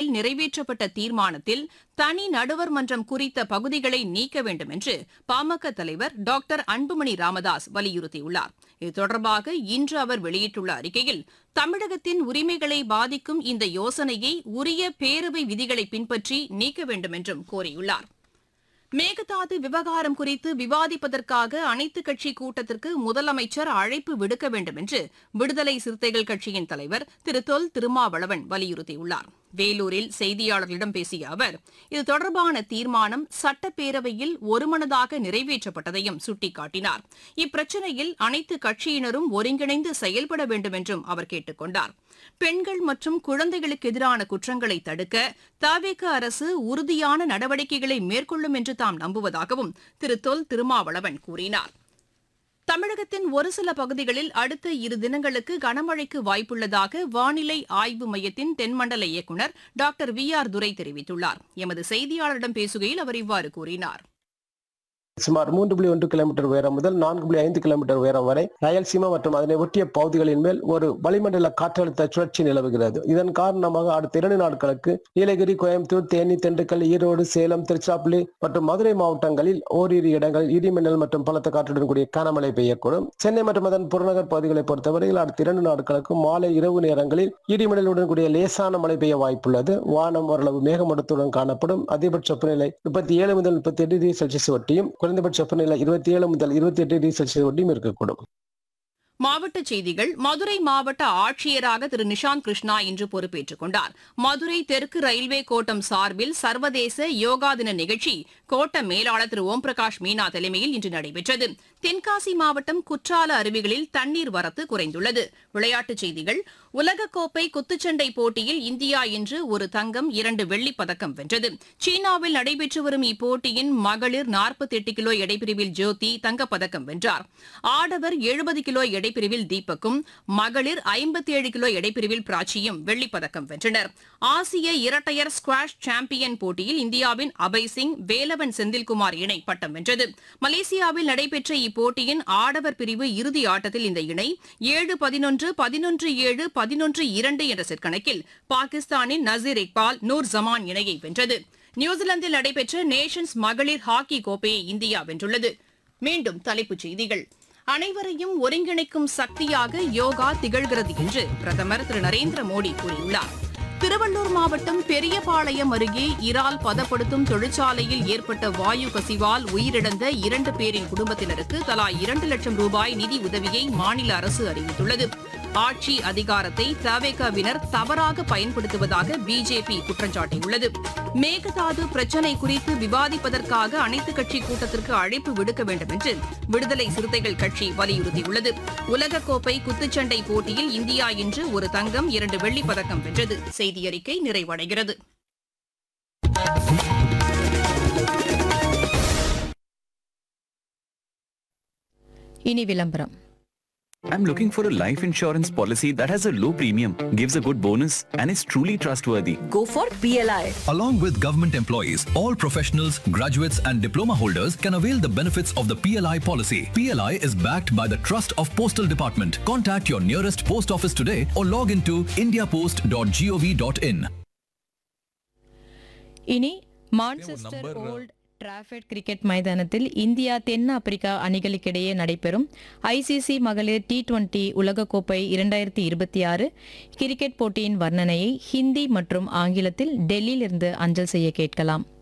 மக்களவையில் நிறைவேற்றப்பட்ட தீர்மானத்தில் தனி நடுவர் மன்றம் குறித்த பகுதிகளை நீக்க வேண்டும் என்று பாமக தலைவர் டாக்டர் அன்புமணி ராமதாஸ் வலியுறுத்தியுள்ளார் இது தொடர்பாக இன்று அவர் வெளியிட்டுள்ள அறிக்கையில் தமிழகத்தின் உரிமைகளை பாதிக்கும் இந்த யோசனையை உரிய பேரவை விதிகளை பின்பற்றி நீக்க வேண்டும் என்றும் கோரியுள்ளார் மேகதாது விவகாரம் குறித்து விவாதிப்பதற்காக அனைத்துக் கட்சி கூட்டத்திற்கு முதலமைச்சர் அழைப்பு விடுக்க வேண்டும் என்று விடுதலை சிறுத்தைகள் கட்சியின் தலைவர் திரு தொல் திருமாவளவன் வலியுறுத்தியுள்ளார் வேலூரில் செய்தியாளர்களிடம் பேசிய அவர் இது தொடர்பான தீர்மானம் சட்டப்பேரவையில் ஒருமனதாக நிறைவேற்றப்பட்டதையும் சுட்டிக்காட்டினார் இப்பிரச்சினையில் அனைத்து கட்சியினரும் ஒருங்கிணைந்து செயல்பட வேண்டும் என்றும் அவர் கேட்டுக் கொண்டார் பெண்கள் மற்றும் குழந்தைகளுக்கு எதிரான குற்றங்களை தடுக்க தவிக அரசு உறுதியான நடவடிக்கைகளை மேற்கொள்ளும் என்று தாம் நம்புவதாகவும் திரு தொல் திருமாவளவன் கூறினார் தமிழகத்தின் ஒரு சில பகுதிகளில் அடுத்த இரு தினங்களுக்கு கனமழைக்கு வாய்ப்புள்ளதாக வானிலை ஆய்வு மையத்தின் தென்மண்டல இயக்குநர் டாக்டர் வி ஆர் துரை தெரிவித்துள்ளார் எமது செய்தியாளரிடம் பேசுகையில் அவர் இவ்வாறு கூறினார் சுமார் மூன்று புள்ளி ஒன்று கிலோமீட்டர் உயரம் முதல் நான்கு புள்ளி ஐந்து கிலோமீட்டர் உயரம் வரை ரயல்சீமா மற்றும் அதனை ஒட்டிய பகுதிகளின் மேல் ஒரு வளிமண்டல காற்றழுத்த சுழற்சி நிலவுகிறது இதன் காரணமாக அடுத்த இரண்டு நாட்களுக்கு நீலகிரி கோயம்புத்தூர் தேனி திண்டுக்கல் ஈரோடு சேலம் திருச்சிராப்பள்ளி மற்றும் மதுரை மாவட்டங்களில் ஓரிரு இடங்களில் இடிமின்னல் மற்றும் பலத்த காற்றுடன் கூடிய கனமழை பெய்யக்கூடும் சென்னை மற்றும் அதன் புறநகர் பகுதிகளை பொறுத்தவரையில் அடுத்த இரண்டு நாட்களுக்கு மாலை இரவு நேரங்களில் இடிமின்னலுடன் கூடிய லேசான மழை பெய்ய வாய்ப்புள்ளது வானம் ஓரளவு மேகமூட்டத்துடன் காணப்படும் அதிகபட்ச வெப்பநிலை முப்பத்தி ஏழு முதல் முப்பத்தி எட்டு டிகிரி செல்சியஸ் ஒட்டியும் குறைந்தபட்ச வெப்பநிலை இருபத்தி ஏழு முதல் இருபத்தி எட்டு டிகிரி செல்சியஸ் ஒட்டியும் இருக்கக்கூடும் மாவட்டச் செய்திகள் மதுரை மாவட்ட ஆட்சியராக திரு நிஷாந்த் கிருஷ்ணா இன்று பொறுப்பேற்றுக் கொண்டார் மதுரை தெற்கு ரயில்வே கோட்டம் சார்பில் சர்வதேச யோகா தின நிகழ்ச்சி கோட்ட மேலாளர் திரு ஓம் பிரகாஷ் மீனா தலைமையில் இன்று நடைபெற்றது தென்காசி மாவட்டம் குற்றால அருவிகளில் தண்ணீர் வரத்து குறைந்துள்ளது விளையாட்டுச் செய்திகள் உலகக்கோப்பை குத்துச்சண்டை போட்டியில் இந்தியா இன்று ஒரு தங்கம் இரண்டு வெள்ளிப் பதக்கம் வென்றது சீனாவில் நடைபெற்று வரும் இப்போட்டியின் மகளிர் 48 கிலோ எடைப்பிரிவில் ஜோதி தங்கப்பதக்கம் வென்றார் ஆடவர் எழுபது கிலோ எடைப்பிரிவில் தீபக்கும் மகளிர் 57 கிலோ எடைப்பிரிவில் பிராச்சியும் வெள்ளிப் பதக்கம் வென்றனர் ஆசிய இரட்டையர் ஸ்குவாஷ் சாம்பியன் போட்டியில் இந்தியாவின் அபய் சிங் வேலவன் செந்தில்குமார் இணை பட்டம் வென்றது மலேசியாவில் நடைபெற்ற இப்போட்டியின் ஆடவர் பிரிவு இறுதி ஆட்டத்தில் இந்த இணை ஏழு பதினொன்று பதினொன்று ஏழு பதினொன்று இரண்டு என்ற செட் கணக்கில் பாகிஸ்தானின் நசீர் இக்பால் நூர் ஜமான் இணையை வென்றது நியூசிலாந்தில் நடைபெற்ற நேஷன்ஸ் மகளிர் ஹாக்கி கோப்பையை இந்தியா வென்றுள்ளது மீண்டும் தலைப்புச் செய்திகள் அனைவரையும் ஒருங்கிணைக்கும் சக்தியாக யோகா திகழ்கிறது என்று பிரதமர் திரு நரேந்திர மோடி கூறியுள்ளார் திருவள்ளூர் மாவட்டம் பெரியபாளையம் அருகே இறால் பதப்படுத்தும் தொழிற்சாலையில் ஏற்பட்ட வாயு கசிவால் உயிரிழந்த இரண்டு பேரின் குடும்பத்தினருக்கு தலா இரண்டு லட்சம் ரூபாய் நிதி உதவியை மாநில அரசு அறிவித்துள்ளது ஆட்சி அதிகாரத்தை தவேகவினர் தவறாக பயன்படுத்துவதாக பிஜேபி குற்றம் சாட்டியுள்ளது மேகதாது பிரச்சினை குறித்து விவாதிப்பதற்காக அனைத்துக் கட்சி கூட்டத்திற்கு அழைப்பு விடுக்க வேண்டும் என்று விடுதலை சிறுத்தைகள் கட்சி வலியுறுத்தியுள்ளது உலகக்கோப்பை குத்துச்சண்டை போட்டியில் இந்தியா இன்று ஒரு தங்கம் இரண்டு வெள்ளிப் பதக்கம் வென்றது செய்தியறிக்கை நிறைவடைகிறது இனி விளம்பரம் I'm looking for a life insurance policy that has a low premium, gives a good bonus, and is truly trustworthy. Go for PLI. Along with government employees, all professionals, graduates, and diploma holders can avail the benefits of the PLI policy. PLI is backed by the Trust of Postal Department. Contact your nearest post office today or log into indiapost.gov.in. இனி Manchester old Trafford cricket மைதானத்தில் India தென் ஆப்பிரிக்கா அணிகளுக்கிடையே நடைபெறும் ICC மகளிர் T twenty உலகக்கோப்பை இரண்டாயிரத்தி இருபத்தி ஆறு கிரிக்கெட் போட்டியின் வர்ணனையை ஹிந்தி மற்றும் ஆங்கிலத்தில் டெல்லியிலிருந்து அஞ்சல் செய்ய கேட்கலாம்